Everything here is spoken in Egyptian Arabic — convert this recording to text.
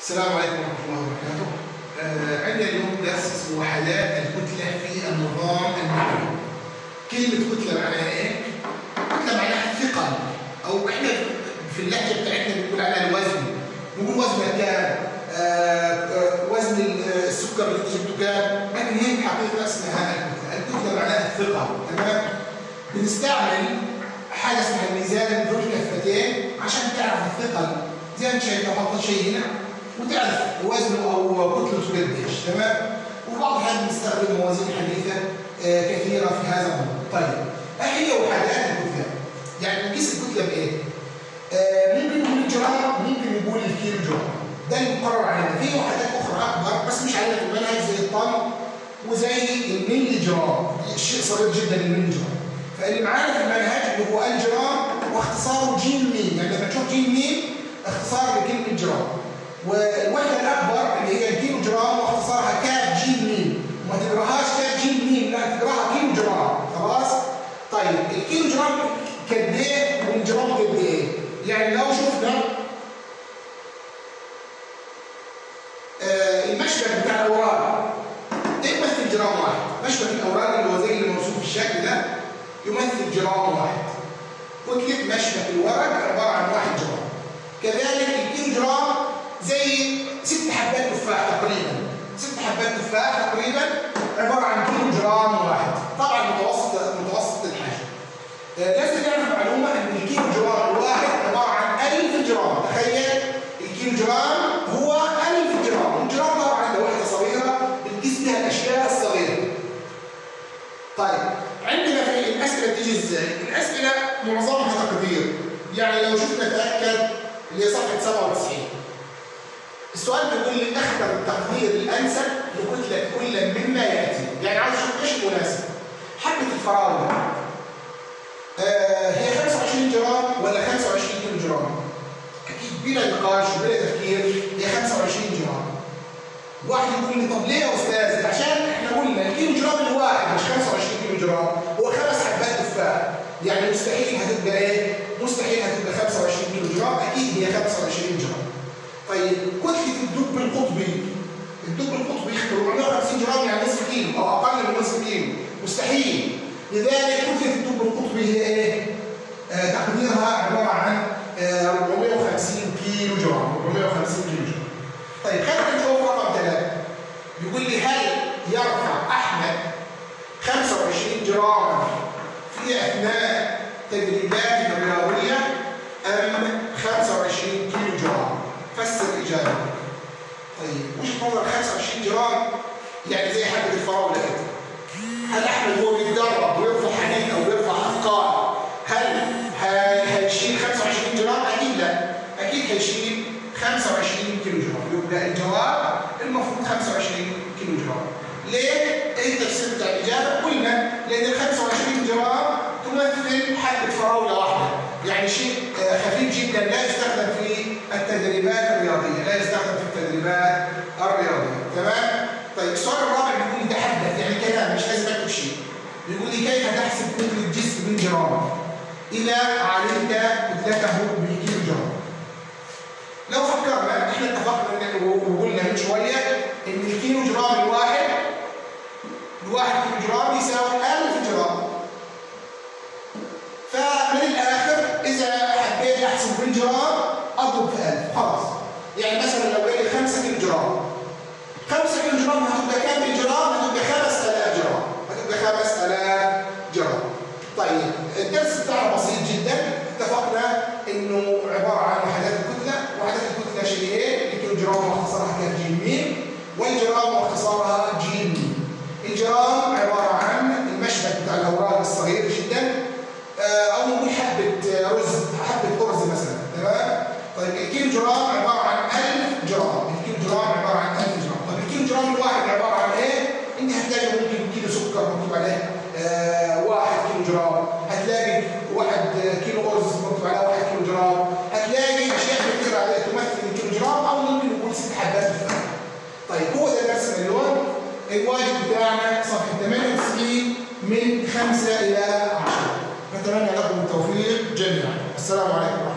السلام عليكم ورحمة الله وبركاته. آه عندنا اليوم درس اسمه وحدات الكتلة في النظام النووي. كلمة كتلة معناها ايه؟ كتلة معناها ثقل أو احنا في اللهجة بتاعتنا بنقول عليها الوزن. نقول وزنها كام؟ آه آه وزن السكر اللي انت جبته كام؟ لكن هي حقيقة اسمها الكتلة. الكتلة معناها الثقل تمام؟ بنستعمل حاجة اسمها الميزان ذو كفتين عشان تعرف الثقل زي ما انت شايف احط شيء هنا وتعرف وزنه او كتلته قديش تمام وبعض الاحيان بنستخدم موازين حديثه آه كثيره في هذا الموضوع طيب ايه هي وحدات الكتله يعني نقيس الكتله بايه آه ممكن نقول الجرام ممكن نقول الكيلو جرام ده المقرر علينا في وحدات اخرى اكبر بس مش علينا في المنهج زي الطن وزي الملي جرام شيء صغير جدا الملي جرام فاللي معانا في المنهج اللي هو الجرام واختصاره جيم ميم يعني لما تشوف جيم ميم اختصار لكلمه جرام والوحده الاكبر اللي هي الكيلو جرام واختصارها كاف جيم ميم وما تقراهاش كاف جيم ميم لا تقراها كيلو جرام خلاص طيب الكيلو جرام قد ايه والجرام قد ايه يعني لو شفنا آه المشبك بتاع الاوراق يمثل جرام واحد مشبك الاوراق اللي هو زي اللي موصوف في الشكل ده يمثل جرام واحد كتله مشبك الورق عباره عن واحد جرام كذلك الكيلو جرام زي ست حبات تفاح تقريبا ست حبات تفاح تقريبا عباره عن كيلو جرام واحد طبعا متوسط متوسط الحجم آه لازم نعرف معلومه ان الكيلو جرام الواحد عباره عن 1000 جرام تخيل الكيلو جرام هو 1000 جرام والجرام طبعا ده وحده صغيره بنقيس بها الاشياء الصغيره طيب عندنا في الاسئله بتيجي ازاي؟ الاسئله معظمها تقدير يعني لو شفنا تاكد اللي هي صفحه 97 السؤال بيقول لي اختر التقدير الانسب لكتله كل مما ياتي يعني عاوز اشوف ايش المناسب حبه الفراوله آه هي 25 جرام ولا 25 كيلو جرام اكيد بلا نقاش وبلا تفكير هي 25 جرام واحد يقول لي طب ليه يا استاذ عشان احنا قلنا الكيلو جرام الواحد مش 25 كيلو جرام هو خمس حبات تفاح يعني مستحيل هتبقى ايه مستحيل هتبقى 25 كيلو جرام اكيد هي 25 جرام طيب كتله الدب القطبي الدب القطبي 450 جرام يعني نصف كيلو او اقل من نصف كيلو مستحيل لذلك كتله الدب القطبي هي ايه آه تقديرها عباره عن آه 450 كيلو جرام 450 كيلو جرام طيب خلينا نشوف رقم ثلاثة بيقول لي هل يرفع احمد 25 جرام في اثناء تدريباته الرياضيه ام 25 كيلو جرام فسر الاجابه طيب وجهه نظر 25 جرام يعني زي حبه الفراوله كده هل احمد هو بيتدرب ويرفع حديد او بيرفع اثقال هل هيشيل 25 جرام اكيد لا اكيد هيشيل 25 كيلو جرام يبقى الجواب المفروض 25 كيلو جرام ليه؟ ايه التفسير بتاع الاجابه؟ قلنا لان ال 25 جرام تمثل حبه فراوله واحده يعني شيء خفيف جدا لا يستخدم في التدريبات الرياضيه لا يستخدم في التدريبات الرياضيه تمام؟ طيب السؤال الرابع بيقول لي تحدث يعني كلام مش لازم اكتب شيء بيقول لي كيف تحسب كتله الجسم بالجرام اذا علمت كتلته بالكيلو جرام لو فكرنا احنا اتفقنا وقلنا من شويه ان الكيلو جرام الواحد الواحد كيلو جرام يساوي 1000 جرام فمن الاخر اذا حبيت احسب بالجرام اضرب في 1000 خلاص يعني مثلا لو قال لي 5 كيلو جرام 5 كيلو جرام هتبقى كام بالجرام؟ هتبقى 5000 جرام هتبقى 5000 جرام طيب الدرس بتاعنا بسيط جدا اتفقنا انه عباره عن وحدات الكتله وحدات الكتله شيء ايه؟ الكيلو جرام واختصارها كاف جيم ميم والجرام واختصارها جيم ميم الجرام عباره عن المشبك بتاع الاوراق الصغير جدا او نقول حبه رز حبه ارز مثلا تمام؟ طيب الكيلو جرام عباره عن 1000 جرام الكيلو جرام عباره عن 1000 جرام طيب الكيلو جرام الواحد عباره عن ايه؟ انت هتلاقي ممكن كيلو سكر مكتوب عليه آه واحد كيلو جرام هتلاقي واحد كيلو ارز مكتوب عليه واحد كيلو جرام هتلاقي اشياء كثيره عليها تمثل الكيلو جرام او ممكن نقول ست حبات تفاح طيب هو ده درس اليوم الواجب بتاعنا صفحه 98 من 5 الى 10 نتمنى لكم التوفيق جميعا السلام عليكم ورحمه الله